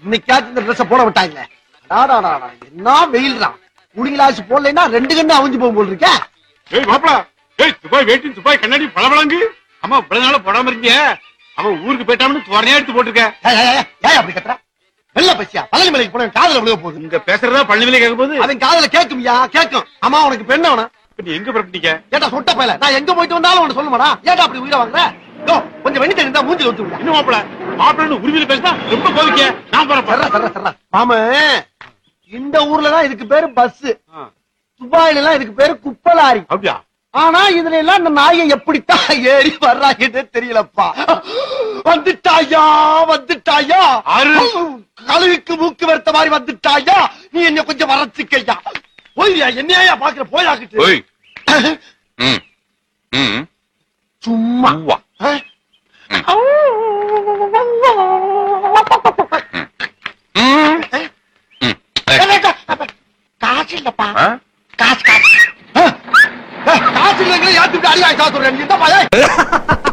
இன்னைக்காச்சும் இந்த ட்ரெஸ் போட விட்டாங்களே டாடாடாடா, என்ன வெயில்டா குடி கிளாஸ் போடலைன்னா ரெண்டு கண்ணு அவிஞ்சு போகும் போல் இருக்கே ஏய் மாப்பிள ஏய் துபாய் வேட்டி துபாய் கண்ணாடி பளபளங்கு அம்மா இவ்வளவு நாளா போடாம இருக்கீங்க அவன் ஊருக்கு போயிட்டான்னு துவரையா எடுத்து போட்டிருக்க ஏய், ஏய், ஏய், ஏய் அப்படி கத்துற வெள்ள பசியா பழனி மலைக்கு போன காதல விழுக போகுது இங்க பேசுறதா பழனிவிலே கேட்க போது அவன் காதல கேட்கும்யா கேட்கும் அம்மா உனக்கு பெண்ண வேணா நீ எங்க புறப்பட்டீங்க ஏட்டா சொட்ட பயல நான் எங்க போயிட்டு வந்தாலும் உனக்கு சொல்லுமாடா ஏட்டா அப்படி உயிரை வாங்குற யோ, கொஞ்சம் வெண்ணி தெரிந்தா மூஞ்சில ஊத்தி விடுடா இன்னும் மாப்பிள மாப்பிள்ளன்னு உரிமையில பேசினா ரொம்ப கோவிக்க நான் தர்றா போறேன் தர்றா தர்றா மாம இந்த ஊர்ல தான் இதுக்கு பேரு பஸ் ஆ, துபாயில எல்லாம் இதுக்கு பேரு குப்பலாரி அப்படியா ஆனா இதுல எல்லாம் இந்த நாயை எப்படித்தான் ஏறி வர்றாங்கன்னு தெரியலப்பா வந்துட்டாயா வந்துட்டாயா ஆறு. கழுவிக்கு மூக்கு வெறுத்த மாதிரி வந்துட்டாயா நீ என்ன கொஞ்சம் வரச்சுக்கையா போய்யா என்னையா பாக்குற போயாக்கிட்டு ஓய் ம் ம் சும்மா உவ்வா. ஆ? ம் ம் ஏய், காசு இல்லப்பா ஆ? காசு காசு ஆ? ஏய், காசு இல்லைங்களே யாத்துட்டு அடியா காசு சொல்றேன் நீ இந்த பையன்